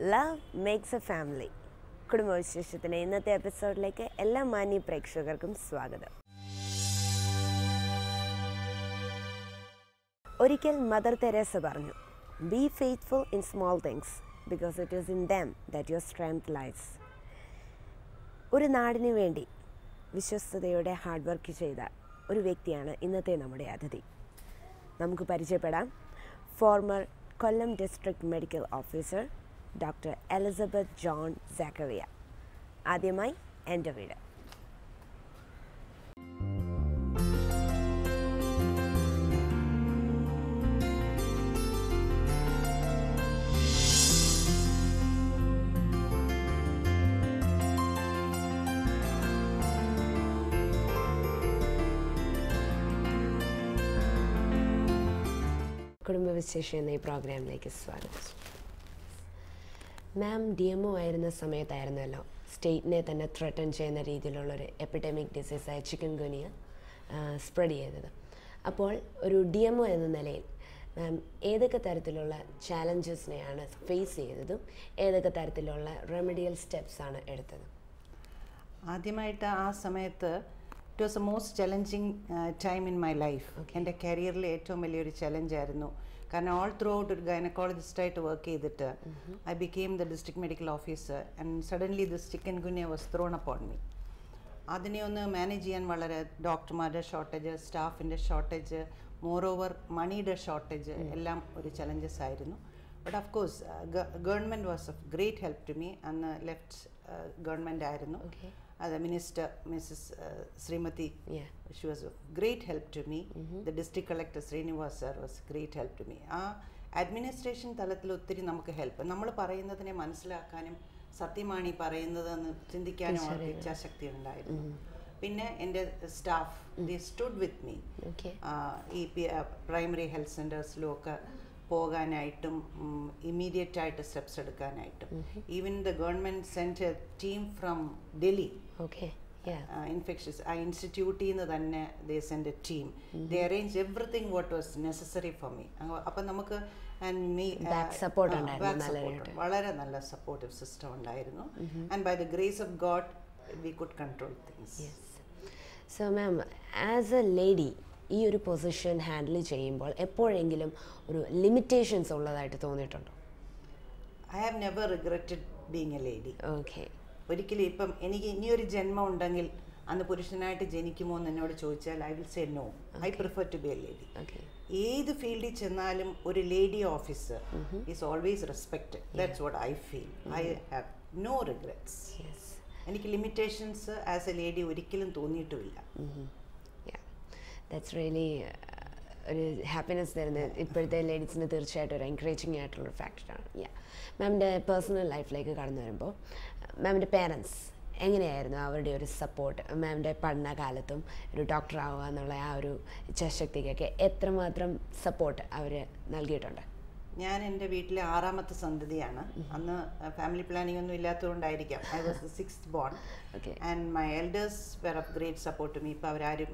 Love makes a family കുടുംബവിശേഷത്തിൻ്റെ ഇന്നത്തെ എപ്പിസോഡിലേക്ക് എല്ലാ മാന്യ പ്രേക്ഷകർക്കും സ്വാഗതം ഒരിക്കൽ മദർ തെരേസ പറഞ്ഞു be faithful in small things because it is in them that your strength life's ഒരു നാടിനു വേണ്ടി വിശ്വസ്തയോടെ ഹാർഡ് വർക്ക് ചെയ്ത ഒരു വ്യക്തിയാണ് ഇന്നത്തെ നമ്മുടെ അതിഥി നമുക്ക് പരിചയപ്പെടാം former Kollam district medical officer doctor Elizabeth John Zachariah ആദ്യമായി എൻ്റെ വീട് കുടുംബവിശേഷം എന്ന ഈ പ്രോഗ്രാമിലേക്ക് സ്വാഗതം മാം ഡി എം ഒ ആയിരുന്ന സമയത്തായിരുന്നല്ലോ സ്റ്റേറ്റിനെ തന്നെ ത്രട്ടൺ ചെയ്യുന്ന രീതിയിലുള്ളൊരു എപ്പിഡമിക് ഡിസീസായ ചിക്കൻ ഗുനിയ സ്പ്രെഡ് ചെയ്തത് അപ്പോൾ ഒരു ഡി എം ഒ എന്ന നിലയിൽ മാം ഏതൊക്കെ തരത്തിലുള്ള ചാലഞ്ചസിനെയാണ് ഫേസ് ചെയ്തതും ഏതൊക്കെ തരത്തിലുള്ള റെമഡിയൽ സ്റ്റെപ്സാണ് എടുത്തത് ആദ്യമായിട്ട് ആ സമയത്ത് it was a most challenging time in my life എൻ്റെ കരിയറിലെ ഏറ്റവും വലിയൊരു ചലഞ്ചായിരുന്നു കാരണം ഓൾ ത്രൂ ഔട്ട് ഒരു ഗൈനക്കോളജിസ്റ്റായിട്ട് വർക്ക് ചെയ്തിട്ട് I became the district medical officer and suddenly this chikungunya was thrown upon me അതിനെ ഒന്ന് മാനേജ് ചെയ്യാൻ വളരെ ഡോക്ടർമാരുടെ ഷോർട്ടേജ് സ്റ്റാഫിൻ്റെ ഷോർട്ടേജ് മോർ ഓവർ മണിയുടെ ഷോർട്ടേജ് എല്ലാം ഒരു ചലഞ്ചസ് ആയിരുന്നു but of course government was of great help to me അന്ന് ലെഫ്റ്റ് ഗവൺമെൻറ് ആയിരുന്നു Okay. അത് minister missus Sreemathi Yeah. She was of great help to me the district collector Srinivas sir was great help to me ആ administration തലത്തിൽ ഒത്തിരി നമുക്ക് help നമ്മൾ പറയുന്നതിനെ മനസ്സിലാക്കാനും സത്യമാണ് ഈ പറയുന്നതെന്ന് ചിന്തിക്കാനും അവർക്ക് ഇച്ഛാശക്തി ഉണ്ടായിരുന്നു പിന്നെ എൻ്റെ staff the stood with me okay ഈ പ്രൈമറി ഹെൽത്ത് സെൻറ്റേഴ്സിലും ഒക്കെ പോകാനായിട്ടും ഇമ്മീഡിയറ്റ് ആയിട്ട് സ്റ്റെപ്സ് എടുക്കാനായിട്ടും even the government sent team from Delhi okay yeah infections ആ ഇൻസ്റ്റിറ്റ്യൂട്ടിൽ നിന്ന് തന്നെ they send a team they arrange everything what was necessary for me അപ്പം നമുക്ക് and me, Back uh, support ആ, ഉണ്ടായിരുന്നു back നല്ലതായിട്ട്. support. വളരെ നല്ല സപ്പോർട്ടീവ് സിസ്റ്റം ഉണ്ടായിരുന്നു and by the grace of God we could control things yes so ma'am as a lady ഈ ഒരു പൊസിഷൻ ഹാൻഡിൽ ചെയ്യുമ്പോൾ എപ്പോഴെങ്കിലും ഒരു ലിമിറ്റേഷൻസ് ഉള്ളതായിട്ട് തോന്നിയിട്ടുണ്ടോ I have never regretted being a lady okay ഒരിക്കലും ഇപ്പം എനിക്ക് ഇനിയൊരു ജന്മം ഉണ്ടെങ്കിൽ അന്ന് പുരുഷനായിട്ട് ജനിക്കുമോ എന്ന് എന്നോട് ചോദിച്ചാൽ I will say no I prefer to be a lady okay ഏത് ഫീൽഡിൽ ചെന്നാലും ഒരു lady officer is always respected that's what I feel I have no regrets yes എനിക്ക് ലിമിറ്റേഷൻസ് ആസ് എ ലേഡി ഒരിക്കലും തോന്നിയിട്ടുമില്ല ദാറ്റ്സ് റിയലി ഒരു happiness തരുന്ന ഇപ്പോഴത്തെ ലേഡീസിന് തീർച്ചയായിട്ടും ഒരു എൻകറേജിങ് ആയിട്ടുള്ളൊരു ഫാക്ടറാണ് യാ മാമിൻ്റെ പേഴ്സണൽ ലൈഫിലേക്ക് കടന്നു വരുമ്പോൾ മാമിൻ്റെ പേരൻസ് എങ്ങനെയായിരുന്നു അവരുടെ ഒരു സപ്പോർട്ട് മാമിൻ്റെ പഠനകാലത്തും ഒരു ഡോക്ടർ ആവുക എന്നുള്ള ആ ഒരു ഇച്ഛാശക്തിക്കൊക്കെ എത്രമാത്രം സപ്പോർട്ട് അവർ നൽകിയിട്ടുണ്ട് ഞാൻ എൻ്റെ വീട്ടിലെ ആറാമത്തെ സന്തതിയാണ് അന്ന് ഫാമിലി പ്ലാനിംഗ് ഒന്നും ഇല്ലാത്തതുകൊണ്ടായിരിക്കാം I was the six born Okay. And my elders were of great support me ഇപ്പോൾ അവരാരും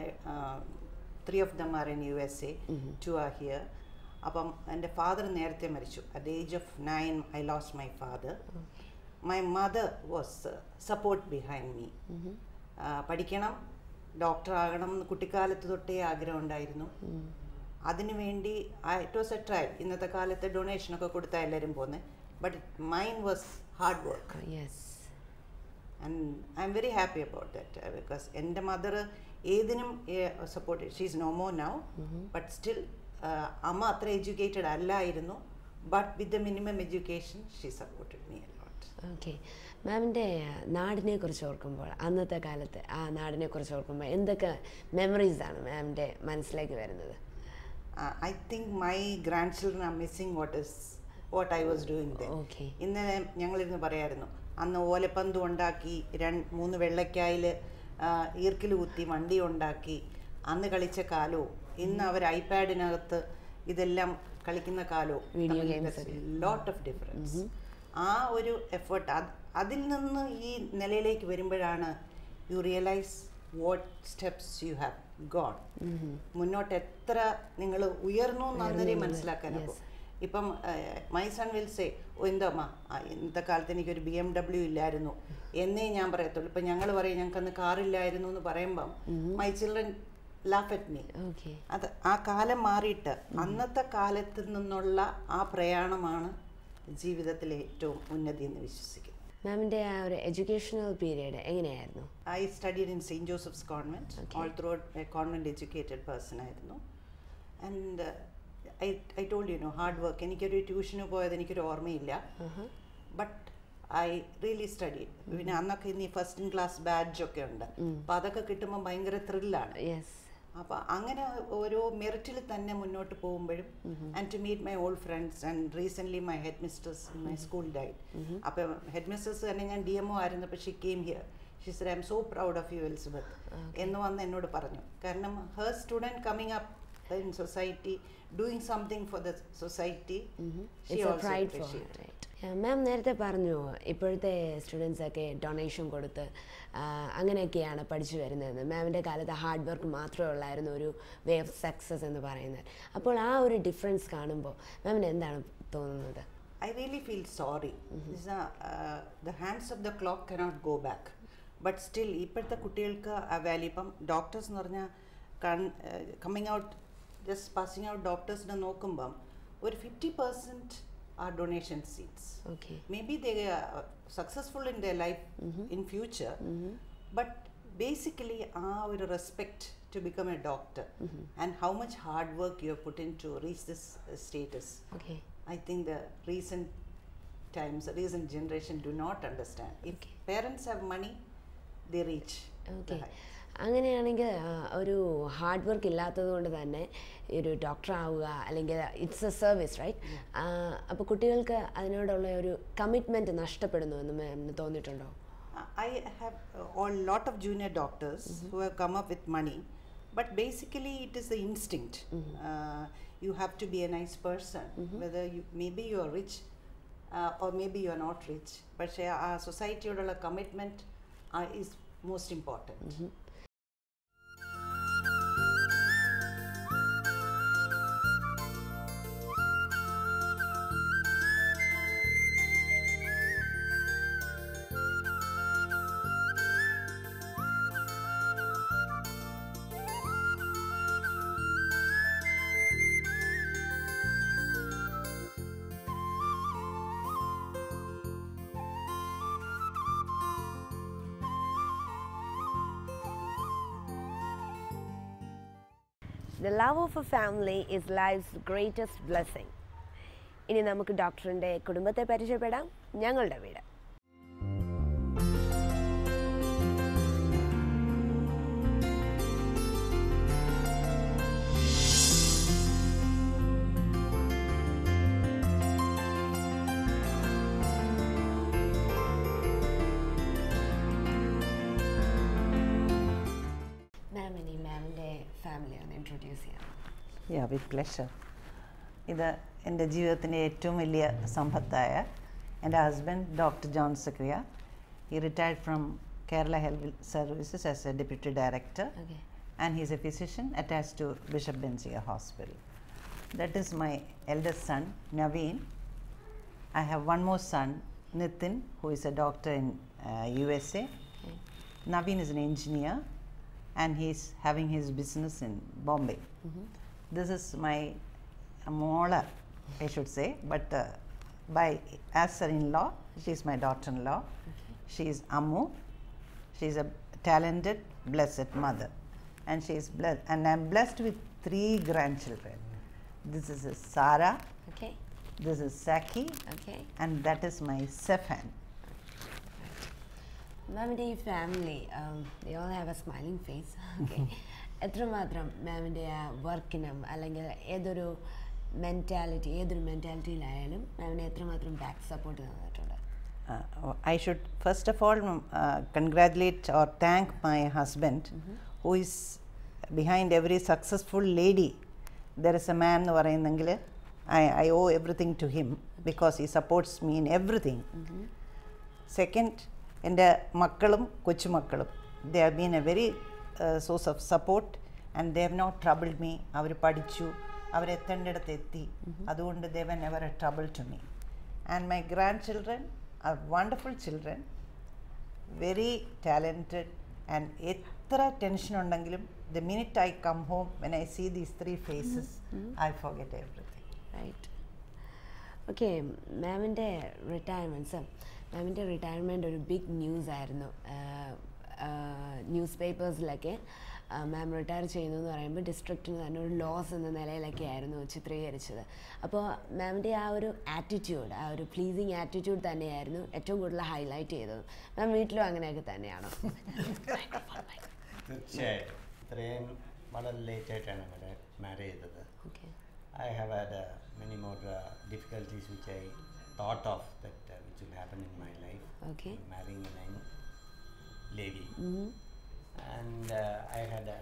three of them are in U S A two are here അപ്പം എൻ്റെ ഫാദർ നേരത്തെ മരിച്ചു at the age of nine I lost my father my mother was support behind me പഠിക്കണം doctor ആകണം എന്ന് കുട്ടിക്കാലത്ത് തൊട്ടേ ആഗ്രഹം ഉണ്ടായിരുന്നു അതിനുവേണ്ടി ഇറ്റ് വാസ് എ ട്രൈ ഇന്നത്തെ കാലത്ത് ഡൊണേഷനൊക്കെ കൊടുത്താൽ എല്ലാവരും പോകുന്നത് but mine was hard work yes and I'm very happy about that because എൻ്റെ മദർ ഏതിനും support she's no more now but still അമ്മ അത്ര എഡ്യൂക്കേറ്റഡ് അല്ലായിരുന്നു but with the minimum education she supported me a lot okay മാമിൻ്റെ നാടിനെ കുറിച്ച് ഓർക്കുമ്പോൾ അന്നത്തെ കാലത്ത് ആ നാടിനെ കുറിച്ച് ഓർക്കുമ്പോൾ എന്തൊക്കെ മെമ്മറീസാണ് മാമിൻ്റെ മനസ്സിലേക്ക് വരുന്നത് I think my grandchildren are missing what is what I was doing the Okay. ഇന്നലെ ഞങ്ങളിരുന്ന് പറയായിരുന്നു അന്ന് ഓലപ്പന്ത് ഉണ്ടാക്കി രണ്ട് മൂന്ന് വെള്ളക്കായിൽ ഈർക്കിൽ കുത്തി വണ്ടി ഉണ്ടാക്കി അന്ന് കളിച്ച കാലവും ഇന്ന് അവർ ഐപാഡിനകത്ത് ഇതെല്ലാം കളിക്കുന്ന കാലവും Video games lot of difference ആ ഒരു എഫേർട്ട് അതിൽ നിന്ന് ഈ നിലയിലേക്ക് വരുമ്പോഴാണ് you realise what steps you have got മുന്നോട്ട് എത്ര നിങ്ങൾ ഉയർന്നു എന്നന്നേരം മനസ്സിലാക്കാനാകും ഇപ്പം my son will say oh എന്താ അമ്മ ആ, ഇന്നത്തെ കാലത്ത് എനിക്കൊരു ബി എം ഡബ്ല്യു ഇല്ലായിരുന്നു എന്നേ ഞാൻ പറയത്തുള്ളൂ ഇപ്പം ഞങ്ങൾ പറയും ഞങ്ങൾക്ക് അന്ന് കാറില്ലായിരുന്നു എന്ന് പറയുമ്പം my children laugh at me okay അത് ആ കാലം മാറിയിട്ട് അന്നത്തെ കാലത്ത് നിന്നുള്ള ആ പ്രയാണമാണ് ജീവിതത്തിലെ ഏറ്റവും ഉന്നതി എന്ന് വിശ്വസിക്കുന്നു മാമിൻ്റെ ആ ഒരു എഡ്യൂക്കേഷണൽ പീരീഡ് എങ്ങനെയായിരുന്നു I studied in Saint Joseph's convent all through a convent educated person ആയിരുന്നു and I I told you know hard work എനിക്കൊരു ട്യൂഷന് പോയത് എനിക്കൊരു ഓർമ്മയില്ല ബട്ട് ഐ റിയലി സ്റ്റഡി പിന്നെ അന്നൊക്കെ ഇനി ഫസ്റ്റ് ഇൻ ക്ലാസ് ബാഡ്ജ് ഒക്കെ ഉണ്ട് അപ്പോൾ അതൊക്കെ കിട്ടുമ്പോൾ ഭയങ്കര ത്രില്ലാണ് യെസ് അപ്പോൾ അങ്ങനെ ഓരോ മെറിറ്റിൽ തന്നെ മുന്നോട്ട് പോകുമ്പോഴും and to meet my old friends and recently my headmistress my school died അപ്പം ഹെഡ് മിസ്റ്റേഴ്സ് തന്നെ ഞാൻ ഡി എം ഒ ആയിരുന്നപ്പോൾ she came here she sir I'm so proud of you Elizabeth എന്ന് വന്ന് എന്നോട് പറഞ്ഞു കാരണം her student coming up in society doing something for the society it's a pride for right ma'am നേരത്തെ പറഞ്ഞു ഇപ്പോഴത്തെ students ഒക്കെ ഡൊണേഷൻ കൊടുത്ത് ആ, അങ്ങനെയൊക്കെയാണ് പഠിച്ചു വരുന്നതെന്ന് മാമിൻ്റെ കാലത്ത് ഹാർഡ് വർക്ക് മാത്രമേ ഉള്ളായിരുന്നു ഒരു വേ ഓഫ് സക്സസ് എന്ന് പറയുന്നത് അപ്പോൾ ആ ഒരു ഡിഫറൻസ് കാണുമ്പോൾ മാമിന് എന്താണ് തോന്നുന്നത് I really feel sorry. This is a, uh, the hands of the clock cannot go back. But still ഇപ്പോഴത്തെ കുട്ടികൾക്ക് ആ വാല്യൂ ഇപ്പം ഡോക്ടേഴ്സ് എന്ന് പറഞ്ഞാൽ coming out just passing out ഡോക്ടേഴ്സിനെ നോക്കുമ്പം ഒരു fifty percent are donation seats okay maybe they are successful in their life in future but basically ആ ഒരു respect to become a doctor and how much hard work you have put in to reach this uh, status okay i think the recent times the recent generation do not understand if Okay. parents have money they reach the okay height. അങ്ങനെയാണെങ്കിൽ ആ, ഒരു hard work ഇല്ലാത്തത് കൊണ്ട് തന്നെ ഈ ഒരു doctor ആവുക അല്ലെങ്കിൽ ഇറ്റ്സ് എ സർവീസ് റൈറ്റ് അപ്പോൾ കുട്ടികൾക്ക് അതിനോടുള്ള ഒരു കമ്മിറ്റ്മെൻറ്റ് നഷ്ടപ്പെടുന്നു എന്ന് മാമിന് തോന്നിയിട്ടുണ്ടോ I have uh, a lot of junior doctors who have come up with money, but basically it is the instinct. Uh, you have to be a nice person, whether you maybe you are rich uh, or maybe you are not rich. But our society a commitment uh, is most important. The love of a family is life's greatest blessing ഇനി നമുക്ക് ഡോക്ടറിൻ്റെ കുടുംബത്തെ പരിചയപ്പെടാം ഞങ്ങളുടെ വീട് മാം ഇനി മാമിൻ്റെ family ഒന്ന് ഇൻട്രൊഡ്യൂസ് ചെയ്യാം യാ വിത്ത് പ്ലഷർ ഇത് എൻ്റെ ജീവിതത്തിൻ്റെ ഏറ്റവും വലിയ സമ്പത്തായ എൻ്റെ ഹസ്ബൻഡ് ഡോക്ടർ ജോൺ സക്രിയ ഈ retired from Kerala health services as a deputy director okay and he is a physician attached to Bishop Benziga Hospital. That is my eldest son, Naveen. I have one more son, Nitin, who is a doctor in uh, USA. Okay. Naveen is an engineer and he's having his business in Bombay. This is my mola, I should say, but uh, by as her in-law, she is my daughter-in-law. She is Amu. She is a talented, blessed mother, and she is blessed. And I'm blessed with three grandchildren. This is uh, Sarah. Okay This is Saki, okay and that is my Sefan. മാമിൻ്റെ ഈ family you all have a smiling face okay എത്രമാത്രം മാമിൻ്റെ ആ വർക്കിനും അല്ലെങ്കിൽ ഏതൊരു mentality ഏതൊരു മെൻറ്റാലിറ്റിയിലായാലും മാമിനെ എത്രമാത്രം ബാക്ക് സപ്പോർട്ട് തന്നിട്ടുണ്ട് Uh, I should first of all um, uh, congratulate or thank my husband, who is behind every successful lady. There is a man എന്ന് പറയുന്നെങ്കിൽ I, I owe everything to him because he supports me in everything. Second എൻ്റെ മക്കളും കൊച്ചുമക്കളും they have been a very source of support and they have not troubled me അവർ പഠിച്ചു അവരെത്തേണ്ടിടത്ത് എത്തി അതുകൊണ്ട് they weren't ever a trouble to me and my grandchildren are wonderful children very talented and എത്ര tension ഉണ്ടെങ്കിലും the minute I come home when I see these three faces I forget everything right okay മാമിൻ്റെ retirements മാമിൻ്റെ retirement ഒരു big news ആയിരുന്നു news പേപ്പേഴ്സിലൊക്കെ ma'am retire ചെയ്യുന്നു എന്ന് പറയുമ്പോൾ ഡിസ്ട്രിക്റ്റിന് തന്നെ ഒരു ലോസ് എന്ന നിലയിലൊക്കെ ആയിരുന്നു ചിത്രീകരിച്ചത് അപ്പോൾ മാമിൻ്റെ ആ ഒരു ആറ്റിറ്റ്യൂഡ് ആ ഒരു പ്ലീസിങ് ആറ്റിറ്റ്യൂഡ് തന്നെയായിരുന്നു ഏറ്റവും കൂടുതൽ ഹൈലൈറ്റ് ചെയ്തത് മാം വീട്ടിലും അങ്ങനെയൊക്കെ തന്നെയാണോ തീർച്ചയായിട്ടും ഇത്രയും വളരെ ലേറ്റായിട്ടാണ് ഇവിടെ മാരി ചെയ്തത് okay I have had uh, many more uh, difficulties which I thought of that uh, which will happen in my life. Okay. Marrying a young lady. And uh, I had a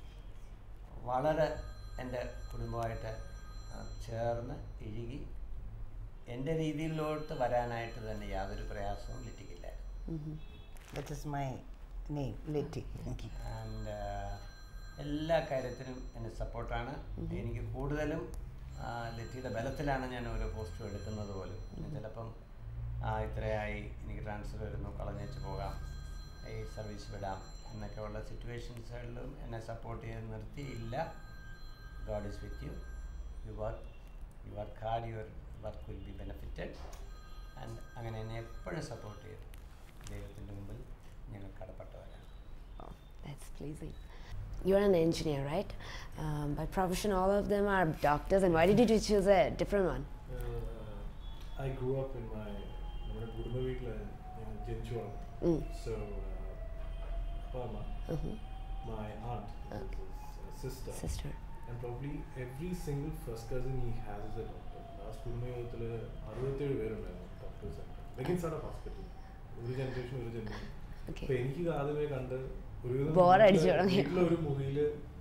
വളരെ എൻ്റെ കുടുംബമായിട്ട് ആ, ചേർന്ന് ഇഴുകി എൻ്റെ രീതിയിലോട്ട് വരാനായിട്ട് തന്നെ യാതൊരു പ്രയാസവും ലിറ്റിക്കില്ലായിരുന്നു that is my name Letty and എല്ലാ കാര്യത്തിനും എന്നെ സപ്പോർട്ടാണ് എനിക്ക് കൂടുതലും ആ, ലറ്റിയുടെ ബലത്തിലാണ് ഞാൻ ഓരോ പോസ്റ്റും എടുക്കുന്നത് പോലും പിന്നെ ചിലപ്പം ആ, ഇത്രയായി എനിക്ക് ട്രാൻസ്ഫർ വരുന്നു കളഞ്ഞേച്ച് പോകാം ഈ സർവീസ് വിടാം എന്നൊക്കെ ഉള്ള സിറ്റുവേഷൻസുകളിലും എന്നെ സപ്പോർട്ട് ചെയ്ത് നിർത്തിയില്ല god is with you you work you work hard your work will be benefited and അങ്ങനെ എന്നെ എപ്പോഴും സപ്പോർട്ട് ചെയ്തു ദൈവത്തിൻ്റെ മുമ്പിൽ ഞങ്ങൾ കടപ്പെട്ടവരാണ് Oh, that's pleasing. You're an engineer, right? Um, by profession, all of them are doctors. And why did you choose a different one? Uh, I grew up in my നമ്മുടെ കുടുംബ വീട്ടിൽ ഞാൻ ജനിച്ചു വളർന്നു Mm. സോ അപ്പ അമ്മ my aunt his sister Sister. and probably every single first cousin he has is a doctor last കുടുംബയോഗത്തിൽ അറുപത്തേഴ് പേരുണ്ടായിരുന്നു ഡോക്ടേഴ്സ് ലെഗിൻ സാർ ഹോസ്പിറ്റൽ ഒരു ജനറേഷൻ ഒരു ജനറേഷൻ Okay. അപ്പൊ എനിക്ക് ഇത് ആദ്യമേ കണ്ട് ഒരു Bore അടിച്ചു തുടങ്ങി. വീട്ടിലൊരു മുറിയിൽ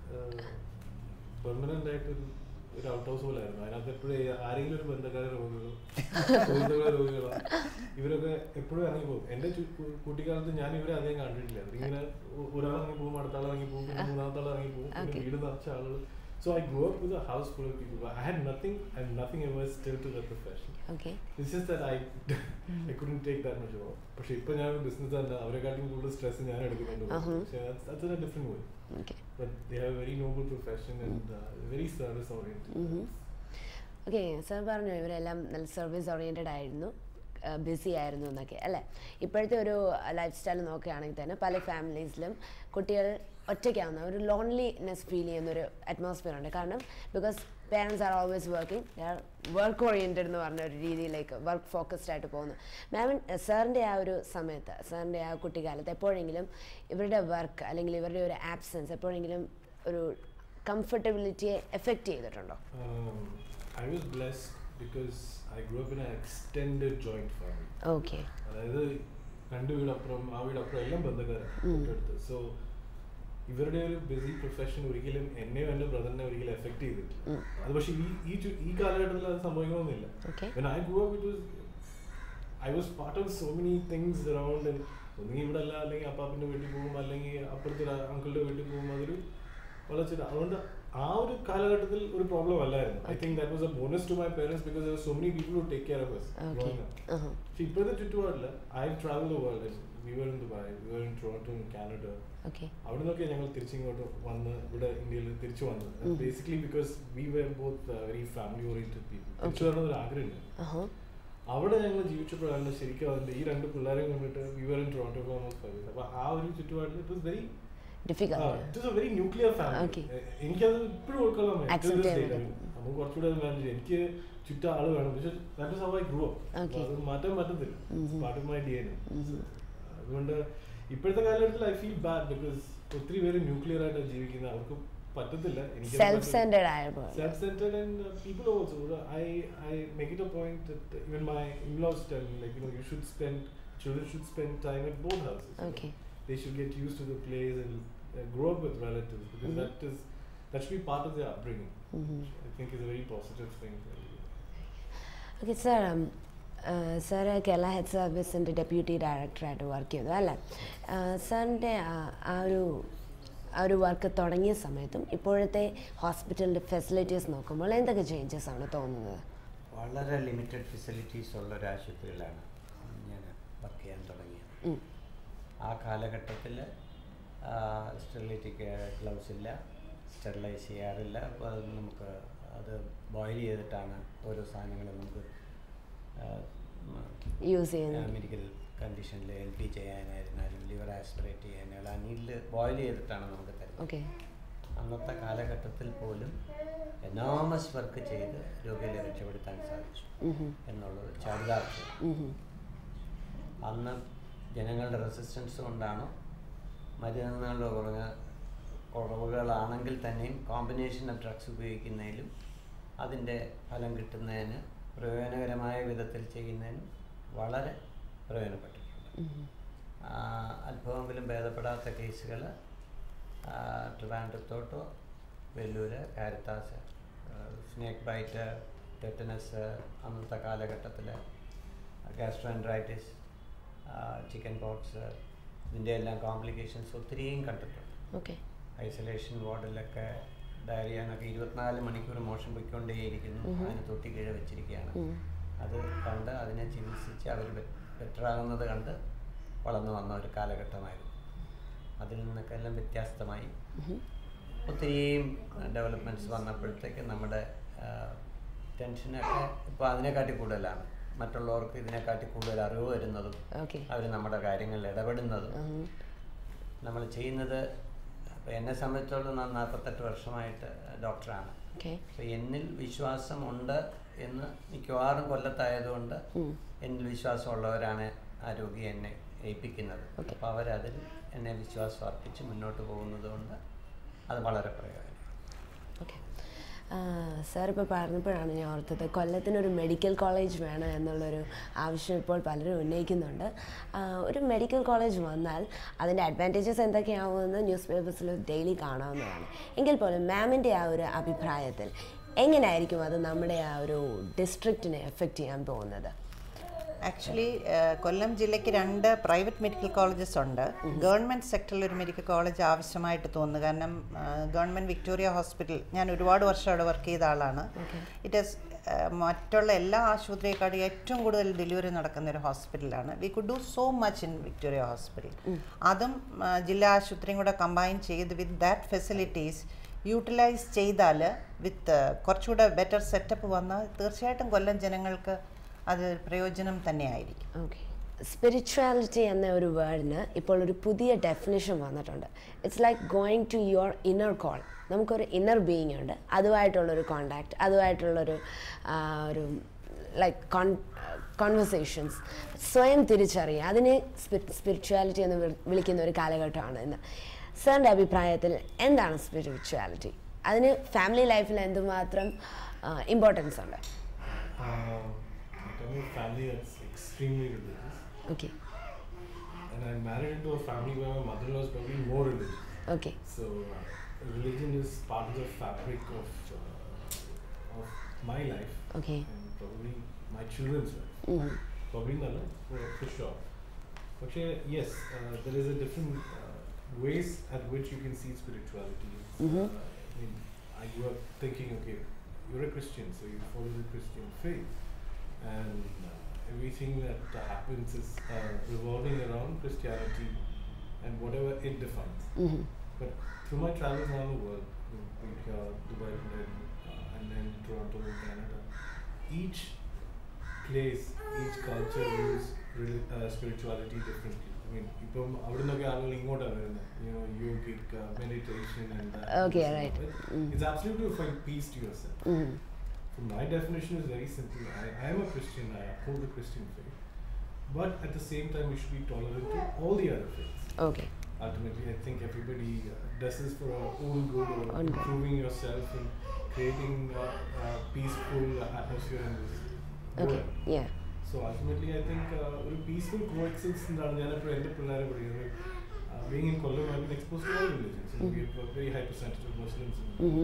പെർമനന്റ് ആയിട്ട് ഒരു ഒരു ഔട്ട് ഹൗസ് പോലെ ആയിരുന്നു അതിനകത്ത് എപ്പോഴും ആരെങ്കിലും ഒരു ബന്ധക്കാര രോഗികളോ സുഹൃത്തുക്കളെ രോഗികളോ ഇവരൊക്കെ എപ്പോഴും ഇറങ്ങി പോകും എന്റെ ചു- കു- കുട്ടിക്കാലത്ത് ഞാൻ ഇവരെ അധികം കണ്ടിട്ടില്ല ഇങ്ങനെ ഒരാൾ ഇറങ്ങി പോകും അടുത്ത ആൾ ഇറങ്ങി പോകും പിന്നെ മൂന്നാമത്തെ ആൾ ഇറങ്ങി പോകും പിന്നെ Okay. വീട് നിറച്ച ആളുകൾ so I grow up with house full of people I had nothing I nothing ever still to the profession Okay. It's just that I I couldn't take that much over. പക്ഷെ ഇപ്പൊ ഞാൻ business തന്നെ അവരെക്കാട്ടും കൂടുതൽ stress ഞാൻ എടുക്കുന്നുണ്ട് Uh-huh. പക്ഷേ that's that's in a different way. Okay. But they have a very noble profession and uh, very service oriented. Mhm. Okay sir പറഞ്ഞു ഇവരെല്ലാം നല്ല സർവീസ് ഓറിയൻറ്റഡ് ആയിരുന്നു ബിസി ആയിരുന്നു എന്നൊക്കെ അല്ലേ ഇപ്പോഴത്തെ ഒരു ലൈഫ് സ്റ്റൈൽ നോക്കുകയാണെങ്കിൽ തന്നെ പല ഫാമിലീസിലും കുട്ടികൾ ഒറ്റയ്ക്കാവുന്ന ഒരു ലോൺലിനെസ് ഫീൽ ചെയ്യുന്നൊരു അറ്റ്മോസ്ഫിയർ ഉണ്ട് കാരണം because parents are always working they are work oriented എന്ന് പറഞ്ഞ ഒരു രീതിയിലേക്ക് വർക്ക് ഫോക്കസ്ഡ് ആയിട്ട് പോകുന്നു മാമിൻ സാറിൻ്റെ ആ ഒരു സമയത്ത് സാറിൻ്റെ ആ കുട്ടിക്കാലത്ത് എപ്പോഴെങ്കിലും ഇവരുടെ വർക്ക് അല്ലെങ്കിൽ ഇവരുടെ ഒരു ആബ്സെൻസ് എപ്പോഴെങ്കിലും ഒരു കംഫർട്ടബിലിറ്റിയെ എഫക്റ്റ് ചെയ്തിട്ടുണ്ടോ Um, I was blessed because I grew up in an extended joint family. Okay അതായത് രണ്ട് വീടപ്പുറം ആ വീടപ്പുറം എല്ലാം ബന്ധക്കാരാണ് തൊട്ടടുത്ത് സോ ഇവരുടെ ഒരു ബിസി പ്രൊഫഷൻ ഒരിക്കലും എന്നെയോ എൻ്റെ ബ്രദറിനെ ഒരിക്കലും എഫക്ട് ചെയ്തിട്ടില്ല അത് പക്ഷേ ഈ ഈ ചു- ഈ കാലഘട്ടത്തിൽ അത് സംഭവിക്കണമെന്നില്ല Okay. When I grew up, it was I was part of so many things around and ഒന്നുകിൽ ഇവിടെ അല്ല അല്ലെങ്കിൽ അപ്പാപ്പൻ്റെ വീട്ടിൽ പോകും അല്ലെങ്കിൽ അപ്പുറത്തെ അങ്കിളുടെ വീട്ടിൽ പോകും അതൊരു വളരെ ചെറിയ അതുകൊണ്ട് ആ ഒരു കാലഘട്ടത്തിൽ ഒരു പ്രോബ്ലം അല്ലായിരുന്നു I think that was a bonus to my parents because so many people to take care of us okay growing up പക്ഷെ ഇപ്പോഴത്തെ ചുറ്റുപാടില്ല I travel the world we were in Dubai we were in Toronto in Canada okay അവിടെ നിന്നൊക്കെ ഞങ്ങൾ തിരിച്ചിങ്ങോട്ട് വന്ന് ഇവിടെ ഇന്ത്യയിൽ തിരിച്ചു വന്നത് basically because we were both very family oriented people തിരിച്ചു വരണം ഒരു ആഗ്രഹമുണ്ട് അവിടെ ഞങ്ങൾ ജീവിച്ചപ്പോഴാണ് ശരിക്കും അതിന്റെ ഈ രണ്ട് പിള്ളേരെയും കൊണ്ടിട്ട് we were in Toronto for almost five years അപ്പോൾ ആ ഒരു ചുറ്റുപാടിൽ it was very difficult it was a very nuclear Okay. Family എനിക്കത് ഇപ്പോഴും ഉൾക്കൊള്ളാൻ പറ്റും. Accept To this ചെയ്യാൻ day, പറ്റും. നമുക്ക് കുറച്ചുകൂടെ അത് മാനേജ് ചെയ്യാം എനിക്ക് ചുറ്റും ആള് വേണം പക്ഷെ that is how I grew Okay. അത് മാറ്റാൻ പറ്റത്തില്ല Mhm. Part of my D N Mhm. അതുകൊണ്ട് ഇപ്പോഴത്തെ കാലഘട്ടത്തിൽ ഐ ഫീൽ ബാഡ് ബിക്കോസ് ഒത്തിരി പേര് ന്യൂക്ലിയർ ആയിട്ട് ജീവിക്കുന്നത് അവർക്ക് പറ്റത്തില്ല എനിക്ക് സെൽഫ് സെൻറ്റേഡ് ആയപ്പോൾ self centered and uh, people also I I make it a point that even my in-laws tell me like you know you should spend children should spend time at both houses you know. Okay. they should get used to the place and uh, grow up with relatives because Mhm. that is that should be part of their upbringing which I think is a very positive thing okay sir sir Kerala health സർവീസിൻ്റെ deputy ഡയറക്ടറായിട്ട് work ചെയ്തു അല്ലേ സാറിൻ്റെ ആ ഒരു ആ ഒരു work തുടങ്ങിയ സമയത്തും ഇപ്പോഴത്തെ ഹോസ്പിറ്റലിൻ്റെ ഫെസിലിറ്റീസ് നോക്കുമ്പോൾ എന്തൊക്കെ ചേഞ്ചസ് ആണ് തോന്നുന്നത് വളരെ ലിമിറ്റഡ് ഫെസിലിറ്റീസ് ഉള്ള ഒരു ആശുപത്രിയിലാണ് ഞാൻ വർക്ക് ചെയ്യാൻ തുടങ്ങിയത് ഉം. ആ കാലഘട്ടത്തിൽ സ്റ്റെറിലിറ്റി ഗ്ലൗസ് ഇല്ല സ്റ്റെറിലൈസ് ചെയ്യാറില്ല അപ്പോൾ അത് നമുക്ക് അത് ബോയിൽ ചെയ്തിട്ടാണ് ഓരോ സാധനങ്ങളും നമുക്ക് യൂസ് ചെയ്യുന്നത് മെഡിക്കൽ കണ്ടീഷനിൽ എൽ പി ചെയ്യാനായിരുന്നാലും ലിവർ ആസ്പിറേറ്റ് ചെയ്യാനായാലും ആ നീഡിൽ ബോയിൽ ചെയ്തിട്ടാണ് നമുക്ക് തരുന്നത് ഓക്കെ അന്നത്തെ കാലഘട്ടത്തിൽ പോലും എനോമസ് വർക്ക് ചെയ്ത് രോഗികളെ രക്ഷപ്പെടുത്താൻ സാധിച്ചു എന്നുള്ളത് ചരിതാർത്ഥ്യം അന്ന് ജനങ്ങളുടെ റെസിസ്റ്റൻസ് കൊണ്ടാണോ മരുന്നുകളുടെ കുറഞ്ഞ കുറവുകളാണെങ്കിൽ തന്നെയും കോമ്പിനേഷൻ ഓഫ് ഡ്രഗ്സ് ഉപയോഗിക്കുന്നതിലും അതിൻ്റെ ഫലം കിട്ടുന്നതിന് പ്രയോജനകരമായ വിധത്തിൽ ചെയ്യുന്നതിനും വളരെ പ്രയോജനപ്പെട്ടിട്ടുണ്ട് ആ, അല്പമെങ്കിലും ഭേദപ്പെടാത്ത കേസുകൾ ട്രിവാൻഡ്രത്തോട്ടോ Vellore Caritas snake bite tetanus അന്നത്തെ കാലഘട്ടത്തിൽ ഗാസ്ട്രോൻഡ്രൈറ്റിസ് ചിക്കൻ പോക്സ് ഇതിൻ്റെ എല്ലാം കോംപ്ലിക്കേഷൻസ് ഒത്തിരിയും കണ്ടിട്ടുണ്ട് ഓക്കെ ഐസൊലേഷൻ വാർഡിലൊക്കെ ഡയറിയ എന്നൊക്കെ ഇരുപത്തിനാല് മണിക്കൂർ മോഷൻ പൊയ്ക്കൊണ്ടേയിരിക്കുന്നു അതിന് തൊട്ടി കീഴെ വെച്ചിരിക്കുകയാണ് അത് കണ്ട് അതിനെ ചികിത്സിച്ച് അവർ ബെറ്ററാകുന്നത് കണ്ട് വളർന്നു വന്ന ഒരു കാലഘട്ടമായിരുന്നു അതിൽ നിന്നൊക്കെ എല്ലാം വ്യത്യസ്തമായി ഒത്തിരിയും ഡെവലപ്മെൻറ്റ്സ് വന്നപ്പോഴത്തേക്ക് നമ്മുടെ ടെൻഷനൊക്കെ ഇപ്പോൾ അതിനെക്കാട്ടി കൂടുതലാണ് മറ്റുള്ളവർക്ക് ഇതിനെക്കാട്ടി കൂടുതൽ അറിവ് വരുന്നതും ഓക്കെ അവർ നമ്മുടെ കാര്യങ്ങളിൽ ഇടപെടുന്നതും നമ്മൾ ചെയ്യുന്നത് ഇപ്പോൾ എന്നെ സംബന്ധിച്ചോളം ഞാൻ നാൽപ്പത്തെട്ട് വർഷമായിട്ട് ഡോക്ടറാണ് ഓക്കെ അപ്പോൾ എന്നിൽ വിശ്വാസമുണ്ട് എന്ന് മിക്കവാറും കൊല്ലത്തായതുകൊണ്ട് എന്നിൽ വിശ്വാസമുള്ളവരാണ് ആ രോഗി എന്നെ ഏൽപ്പിക്കുന്നത് അപ്പോൾ അവരതിൽ എന്നെ വിശ്വാസം അർപ്പിച്ച് മുന്നോട്ട് പോകുന്നത് കൊണ്ട് അത് വളരെ പ്രയോജനം ഓക്കെ സാർ ഇപ്പോൾ പറഞ്ഞപ്പോഴാണ് ഞാൻ ഓർത്തത് കൊല്ലത്തിനൊരു മെഡിക്കൽ കോളേജ് വേണം എന്നുള്ളൊരു ആവശ്യം ഇപ്പോൾ പലരും ഉന്നയിക്കുന്നുണ്ട് ആ, ഒരു മെഡിക്കൽ കോളേജ് വന്നാൽ അതിൻ്റെ അഡ്വാൻറ്റേജസ് എന്തൊക്കെയാവുമെന്ന് ന്യൂസ് പേപ്പേഴ്സിൽ ഡെയിലി കാണാവുന്നതാണ് എങ്കിൽ പോലും മാമിൻ്റെ ആ ഒരു അഭിപ്രായത്തിൽ എങ്ങനെയായിരിക്കും അത് നമ്മുടെ ആ ഒരു ഡിസ്ട്രിക്റ്റിനെ എഫക്റ്റ് ചെയ്യാൻ പോകുന്നത് ആക്ച്വലി കൊല്ലം ജില്ലയ്ക്ക് രണ്ട് പ്രൈവറ്റ് മെഡിക്കൽ കോളേജസ് ഉണ്ട് ഗവൺമെൻറ് സെക്ടറിൽ ഒരു മെഡിക്കൽ കോളേജ് ആവശ്യമായിട്ട് തോന്നുന്നു കാരണം ഗവൺമെൻറ് വിക്ടോറിയ ഹോസ്പിറ്റൽ ഞാൻ ഒരുപാട് വർഷം അവിടെ വർക്ക് ചെയ്ത ആളാണ് ഇറ്റ് ഈസ് മറ്റുള്ള എല്ലാ ആശുപത്രിയെക്കാളും ഏറ്റവും കൂടുതൽ ഡെലിവറി നടക്കുന്ന ഒരു ഹോസ്പിറ്റലാണ് we could do so much in Victoria hospital അതും ആ, ജില്ലാ ആശുപത്രിയും കൂടെ കമ്പൈൻ ചെയ്ത് വിത്ത് ദാറ്റ് ഫെസിലിറ്റീസ് യൂട്ടിലൈസ് ചെയ്താൽ വിത്ത് കുറച്ചുകൂടെ ബെറ്റർ സെറ്റപ്പ് വന്നാൽ തീർച്ചയായിട്ടും കൊല്ലം ജനങ്ങൾക്ക് അത് പ്രയോജനം തന്നെയായിരിക്കും ഓക്കെ സ്പിരിച്വാലിറ്റി എന്ന ഒരു വേർഡിന് ഇപ്പോൾ ഒരു പുതിയ ഡെഫിനിഷൻ വന്നിട്ടുണ്ട് it's like going to your inner call നമുക്കൊരു ഇന്നർ ബീയിങ് ഉണ്ട് അതുമായിട്ടുള്ളൊരു കോണ്ടാക്ട് അതുമായിട്ടുള്ളൊരു ആ, ഒരു ലൈക്ക് കോൺ കോൺവെർസേഷൻസ് സ്വയം തിരിച്ചറിയുക അതിനെ സ്പിരിച്വാലിറ്റി എന്ന് വിളി- വിളിക്കുന്ന ഒരു കാലഘട്ടമാണ് ഇന്ന് സാറിൻ്റെ അഭിപ്രായത്തിൽ എന്താണ് സ്പിരിച്വാലിറ്റി അതിന് ഫാമിലി ലൈഫിൽ എന്തുമാത്രം ഇമ്പോർട്ടൻസ് ഉണ്ട് Um, I come from a family that's extremely religious, okay and I'm married into a family where my mother-in-law is probably more religious. Okay So uh, religion is part of the fabric of uh, of my life okay and probably my children's life. Probably not, for, for sure. But yeah, yes, uh, there is a different uh, ways at which you can see spirituality. Uh, I mean, I grew up thinking, okay, you're a Christian, so you follow the Christian faith, and uh, everything that uh, happens is uh, revolving around Christianity and whatever it defines. But through my travels around the world, you know, being here, Dubai, London, uh, and then Toronto, Canada, each place, each culture views reli- uh, spirituality differently. I mean, ഇപ്പം അവിടെ നിന്നൊക്കെ ആളുകൾ ഇങ്ങോട്ടാണ് വരുന്നത് you know, yogic uh, meditation and that. Okay, this and right. that. It's absolutely to find peace to yourself. So my definition is very simple. I, I am a Christian. I uphold the Christian faith, but at the same time, we should be tolerant to all the other faiths. Okay Ultimately, I think everybody uh, does this for our own good or Own good. improving yourself and creating uh, a peaceful atmosphere in this okay world. Yeah So ultimately, I think uh, ഒരു peaceful coexist എന്താണ് ഞാനിപ്പോൾ എൻ്റെ പിള്ളേരെ പഠിക്കുന്നത് being in Kollam I been expose to all religions we have very high percentage of Muslims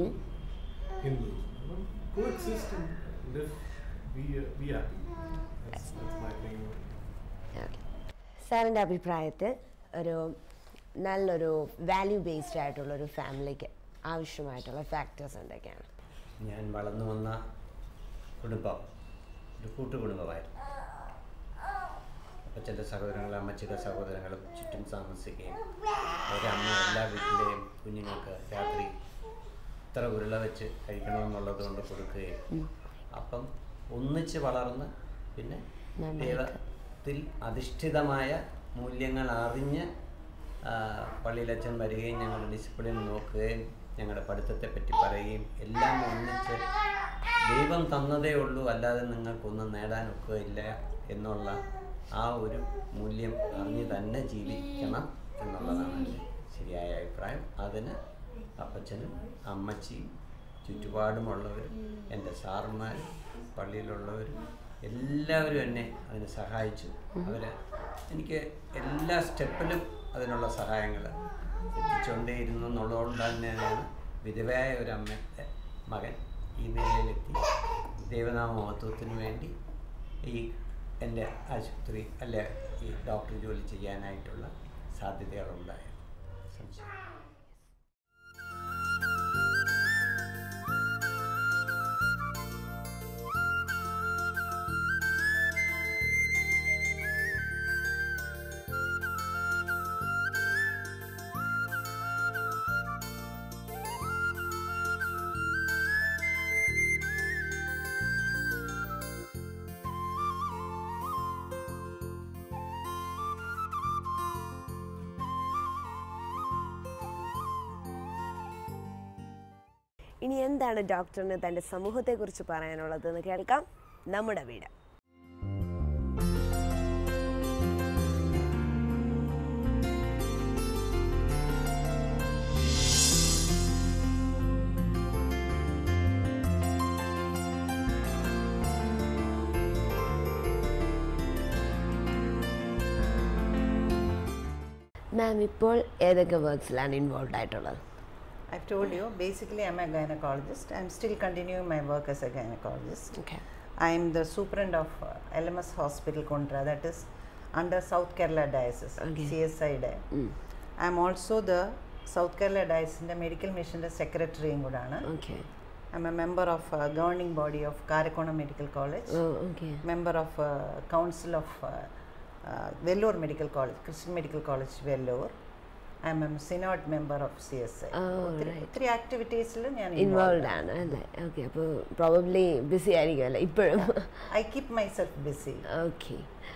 Hindus coexist and live be be happy that's that's my thing okay സാറിൻ്റെ അഭിപ്രായത്തിൽ ഒരു നല്ലൊരു വാല്യൂ ബേസ്ഡ് ആയിട്ടുള്ളൊരു ഫാമിലിക്ക് ആവശ്യമായിട്ടുള്ള ഫാക്ടേഴ്സ് എന്തൊക്കെയാണ് ഞാൻ വളർന്നു വന്ന കുടുംബം ഒരു കൂട്ടുകുടുംബമായിരുന്നു അപ്പച്ചൻ്റെ സഹോദരങ്ങളും അമ്മച്ചിയുടെ സഹോദരങ്ങളും ചുറ്റും താമസിക്കുകയും ഒരമ്മ എല്ലാ വീട്ടിലെയും കുഞ്ഞുങ്ങൾക്ക് രാത്രി ഇത്ര ഉരുള വെച്ച് കഴിക്കണമെന്നുള്ളത് കൊണ്ട് കൊടുക്കുകയും അപ്പം ഒന്നിച്ച് വളർന്ന് പിന്നെ ദൈവത്തിൽ അധിഷ്ഠിതമായ മൂല്യങ്ങൾ അറിഞ്ഞ് ആ, പള്ളിയിലച്ഛൻ വരികയും ഞങ്ങളുടെ ഡിസിപ്ലിൻ നോക്കുകയും ഞങ്ങളുടെ പഠിത്തത്തെ പറ്റി പറയുകയും എല്ലാം ഒന്നിച്ച് ദൈവം തന്നതേ ഉള്ളൂ അല്ലാതെ നിങ്ങൾക്കൊന്നും നേടാനൊക്കുകയില്ല എന്നുള്ള ആ ഒരു മൂല്യം അറിഞ്ഞ് തന്നെ ജീവിക്കണം എന്നുള്ളതാണ് എൻ്റെ ശരിയായ അഭിപ്രായം അതിന് അപ്പച്ചനും അമ്മച്ചിയും ചുറ്റുപാടുമുള്ളവരും എൻ്റെ സാറന്മാരും പള്ളിയിലുള്ളവരും എല്ലാവരും എന്നെ അതിന് സഹായിച്ചു അവർ എനിക്ക് എല്ലാ സ്റ്റെപ്പിലും അതിനുള്ള സഹായങ്ങൾ എത്തിച്ചുകൊണ്ടേയിരുന്നു എന്നുള്ളതുകൊണ്ട് തന്നെയാണ് വിധവയായ ഒരു അമ്മയുടെ മകൻ ഈ നിലയിലെത്തി ദൈവനാമ മഹത്വത്തിന് വേണ്ടി ഈ എൻ്റെ ആശുപത്രി അല്ലെ ഈ ഡോക്ടർ ജോലി ചെയ്യാനായിട്ടുള്ള സാധ്യതകളുണ്ടായത് സംശയം ഇനി എന്താണ് ഡോക്ടറിന് തൻ്റെ സമൂഹത്തെക്കുറിച്ച് പറയാനുള്ളതെന്ന് കേൾക്കാം നമ്മുടെ വീട് മാം ഇപ്പോൾ ഏതൊക്കെ വർക്ക്സിലാണ് ഇൻവോൾവ് ആയിട്ടുള്ളത് I've told you, basically, I'm a gynecologist. I'm still continuing my work as a gynecologist. Okay. I'm the superintendent of uh, LMS Hospital Kontra, that is under South Kerala Diocese, Okay. CSI Day. I'm also the South Kerala Diocese Medical Mission Secretary in Gudana. Okay I'm a member of uh, governing body of Karakona Medical College, oh okay member of uh, Council of uh, uh, Vellore Medical College, Christian Medical College, Vellore. I'm a synod member of CSI. Oh, ഒത്തിരി- right. ഒത്തിരി ആക്ടിവിറ്റീസിൽ ഞാൻ involve ആണ് അല്ലേ okay അപ്പോൾ probably BC ആയിരിക്കും അല്ലേ ഇപ്പോഴും I keep myself busy. Okay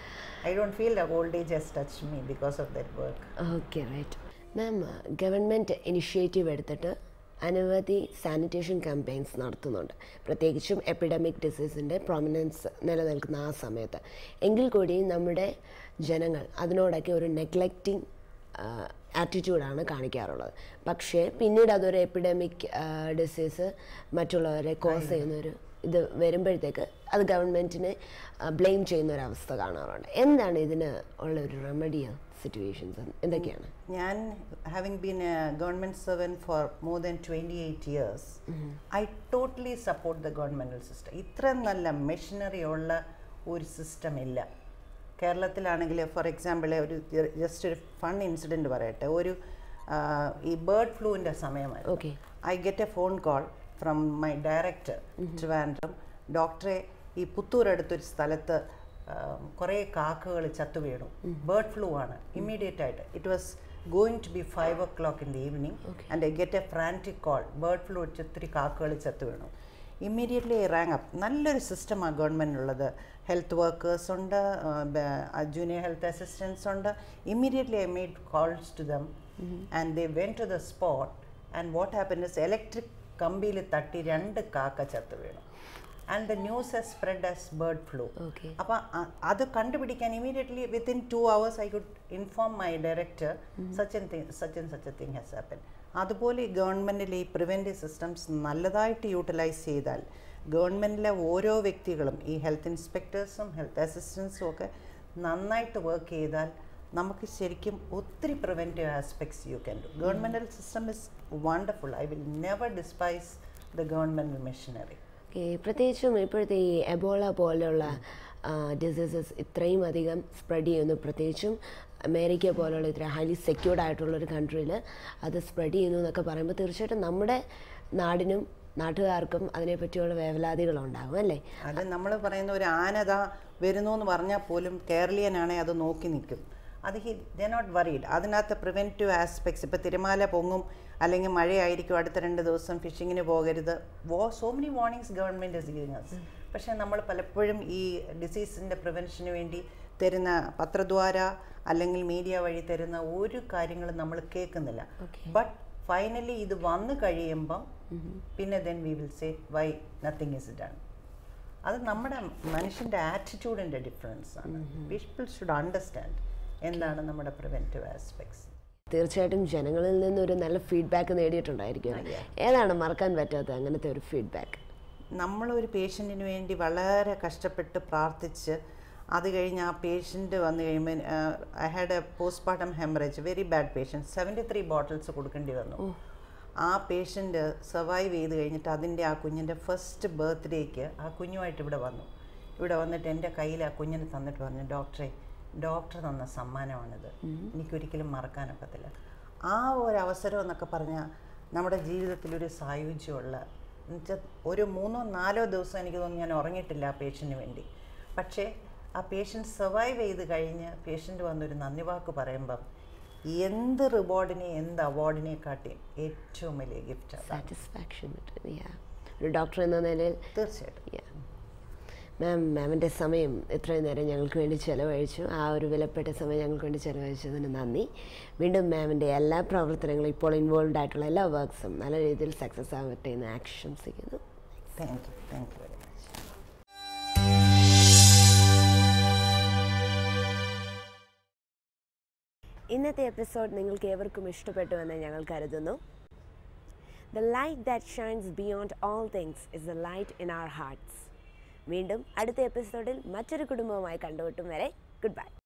I don't feel the old age has touched me because of that work. Okay right ma'am government initiative എടുത്തിട്ട് അനവധി സാനിറ്റേഷൻ ക്യാമ്പയിൻസ് നടത്തുന്നുണ്ട് പ്രത്യേകിച്ചും എപ്പിഡമിക് ഡിസീസിൻ്റെ പ്രൊമിനൻസ് നിലനിൽക്കുന്ന ആ സമയത്ത് എങ്കിൽ കൂടിയും നമ്മുടെ ജനങ്ങൾ അതിനോടൊക്കെ ഒരു നെഗ്ലക്റ്റിംഗ് ആറ്റിറ്റ്യൂഡാണ് കാണിക്കാറുള്ളത് പക്ഷേ പിന്നീട് അതൊരു എപ്പിഡമിക് ഡിസീസ് മറ്റുള്ളവരെ കോസ് ചെയ്യുന്നൊരു ഇത് വരുമ്പോഴത്തേക്ക് അത് ഗവൺമെൻറ്റിനെ ബ്ലെയിം ചെയ്യുന്ന ഒരു അവസ്ഥ കാണാറുണ്ട് എന്താണ് ഇതിന് ഉള്ള ഒരു റെമഡിയൽ സിറ്റുവേഷൻസ് എന്തൊക്കെയാണ് ഞാൻ having been a government servant for more than twenty eight years I totally support the governmental system ഇത്ര നല്ല മെഷീനറി ഉള്ള ഒരു സിസ്റ്റം ഇല്ല കേരളത്തിലാണെങ്കിൽ ഫോർ എക്സാമ്പിൾ ഒരു ജസ്റ്റ് ഒരു ഫൺ ഇൻസിഡൻറ്റ് പറയട്ടെ ഒരു ആ, ഈ ബേർഡ് ഫ്ലൂവിൻ്റെ സമയമായിരുന്നു okay I get a phone call from my director Trivandrum ഡോക്ടറെ ഈ പുത്തൂർ അടുത്തൊരു സ്ഥലത്ത് കുറേ കാക്കകൾ ചത്തു വീണു ബേർഡ് ഫ്ലൂ ആണ് ഇമ്മീഡിയറ്റ് ആയിട്ട് it was going to be five o'clock in the evening and I get a frantic call bird flu അടിച്ച് ഒത്തിരി കാക്കകൾ ചത്തു വീണു ഇമ്മീഡിയറ്റ്ലി റാങ് അപ്പ് നല്ലൊരു സിസ്റ്റമാണ് ഗവൺമെൻറ്റിനുള്ളത് ഹെൽത്ത് വർക്കേഴ്സ് ഉണ്ട് ജൂനിയർ ഹെൽത്ത് അസിസ്റ്റൻസ് ഉണ്ട് immediately I made calls to them and they went to the spot and what happen is electric കമ്പിയിൽ തട്ടി രണ്ട് കാക്ക ചത്തു വീണു and the news has spread as bird flu okay അപ്പോൾ അത് കണ്ടുപിടിക്കാൻ immediately within two hours I could inform my director such an thing such an such a thing has happen അതുപോലെ ഈ ഗവൺമെൻറ്റിലെ ഈ പ്രിവെൻറ്റീവ് സിസ്റ്റംസ് നല്ലതായിട്ട് യൂട്ടിലൈസ് ചെയ്താൽ ഗവൺമെൻറ്റിലെ ഓരോ വ്യക്തികളും ഈ ഹെൽത്ത് ഇൻസ്പെക്ടേഴ്സും ഹെൽത്ത് അസിസ്റ്റൻസും ഒക്കെ നന്നായിട്ട് വർക്ക് ചെയ്താൽ നമുക്ക് ശരിക്കും ഒത്തിരി preventive aspects you can do governmental system is wonderful I will never despise the governmental machinery okay പ്രത്യേകിച്ചും ഇപ്പോഴത്തെ ഈ എബോള പോലെയുള്ള ഡിസീസസ് ഇത്രയും അധികം സ്പ്രെഡ് ചെയ്യുന്നു പ്രത്യേകിച്ചും അമേരിക്ക പോലുള്ള ഇത്ര ഹൈലി സെക്യൂർഡ് ആയിട്ടുള്ളൊരു കൺട്രിയിൽ അത് സ്പ്രെഡ് ചെയ്യുന്നു എന്നൊക്കെ പറയുമ്പോൾ തീർച്ചയായിട്ടും നമ്മുടെ നാടിനും നാട്ടുകാർക്കും അതിനെപ്പറ്റിയുള്ള വേവലാതികളുണ്ടാകും അല്ലേ അത് നമ്മൾ പറയുന്ന ഒരു ആനത വരുന്നു എന്ന് പറഞ്ഞാൽ പോലും കേരളീയനാണെ അത് നോക്കി നിൽക്കും അത് ഹി ദ നോട്ട് വറീഡ് അതിനകത്ത് പ്രിവെൻറ്റീവ് ആസ്പെക്ട്സ് ഇപ്പോൾ തിരമാല പൊങ്ങും അല്ലെങ്കിൽ മഴയായിരിക്കും അടുത്ത രണ്ട് ദിവസം ഫിഷിങ്ങിന് പോകരുത് വോ so many warnings government is giving us പക്ഷേ നമ്മൾ പലപ്പോഴും ഈ ഡിസീസിൻ്റെ പ്രിവെൻഷന് വേണ്ടി തരുന്ന പത്രദ്വാര അല്ലെങ്കിൽ മീഡിയ വഴി തരുന്ന ഒരു കാര്യങ്ങളും നമ്മൾ കേൾക്കുന്നില്ല ബട്ട് ഫൈനലി ഇത് വന്നു കഴിയുമ്പം പിന്നെ then we will say why nothing is done അത് നമ്മുടെ മനുഷ്യൻ്റെ ആറ്റിറ്റ്യൂഡിൻ്റെ ഡിഫറൻസ് ആണ് പീപ്പിൾ ഷുഡ് അണ്ടർസ്റ്റാൻഡ് എന്താണ് നമ്മുടെ പ്രിവെൻറ്റീവ് ആസ്പെക്ട്സ് തീർച്ചയായിട്ടും ജനങ്ങളിൽ നിന്നൊരു നല്ല ഫീഡ്ബാക്ക് നേടിയിട്ടുണ്ടായിരിക്കും ഏതാണ് മറക്കാൻ പറ്റാത്ത അങ്ങനത്തെ ഒരു ഫീഡ്ബാക്ക് നമ്മളൊരു പേഷ്യൻറ്റിന് വേണ്ടി വളരെ കഷ്ടപ്പെട്ട് പ്രാർത്ഥിച്ച് അത് കഴിഞ്ഞ് ആ പേഷ്യൻ്റ് വന്നു കഴിയുമ്പോൾ I had a postmortem haemorrhage very bad patient seventy three bottles കൊടുക്കേണ്ടി വന്നു ആ പേഷ്യൻ്റ് സർവൈവ് ചെയ്ത് കഴിഞ്ഞിട്ട് അതിൻ്റെ ആ കുഞ്ഞിൻ്റെ ഫസ്റ്റ് ബർത്ത്ഡേക്ക് ആ കുഞ്ഞുമായിട്ട് ഇവിടെ വന്നു ഇവിടെ വന്നിട്ട് എൻ്റെ കയ്യിൽ ആ കുഞ്ഞിനെ തന്നിട്ട് പറഞ്ഞു ഡോക്ടറെ ഡോക്ടർ തന്ന സമ്മാനമാണിത് എനിക്കൊരിക്കലും മറക്കാനൊക്കത്തില്ല ആ ഒരു അവസരം എന്നൊക്കെ പറഞ്ഞാൽ നമ്മുടെ ജീവിതത്തിലൊരു സായുജ്യമുള്ള എന്നുവെച്ചാൽ ഒരു മൂന്നോ നാലോ ദിവസം എനിക്ക് തോന്നുന്നു ഞാൻ ഉറങ്ങിയിട്ടില്ല ആ പേഷ്യൻറ്റിന് വേണ്ടി പക്ഷേ ആ പേഷ്യൻ്റ് സർവൈവ് ചെയ്ത് കഴിഞ്ഞ് പേഷ്യൻ്റ് വന്നൊരു നന്ദി വാക്ക് പറയുമ്പം എന്ത് റിവാർഡിനെ എന്ത് അവാർഡിനെ കാട്ടിയും ഏറ്റവും വലിയ ഗിഫ്റ്റ് സാറ്റിസ്ഫാക്ഷൻ ഒരു ഡോക്ടർ എന്ന നിലയിൽ തീർച്ചയായിട്ടും മാം മാമിൻ്റെ സമയം ഇത്രയും നേരം ഞങ്ങൾക്ക് വേണ്ടി ചിലവഴിച്ചു ആ ഒരു വിലപ്പെട്ട സമയം ഞങ്ങൾക്ക് വേണ്ടി ചിലവഴിച്ചതിന് നന്ദി വീണ്ടും മാമിൻ്റെ എല്ലാ പ്രവർത്തനങ്ങളും ഇപ്പോൾ ഇൻവോൾവ് ആയിട്ടുള്ള എല്ലാ വർക്ക്സും നല്ല രീതിയിൽ സക്സസ് ആവട്ടെ എന്ന് ആശംസിക്കുന്നു thank you thank you very much ഇന്നത്തെ എപ്പിസോഡ് നിങ്ങൾക്ക് ഏവർക്കും ഇഷ്ടപ്പെട്ടുവെന്ന് ഞങ്ങൾ കരുതുന്നു the light that shines beyond all things is the light in our hearts വീണ്ടും അടുത്ത എപ്പിസോഡിൽ മറ്റൊരു കുടുംബവുമായി കണ്ടുമുട്ടും വരെ ഗുഡ് ബൈ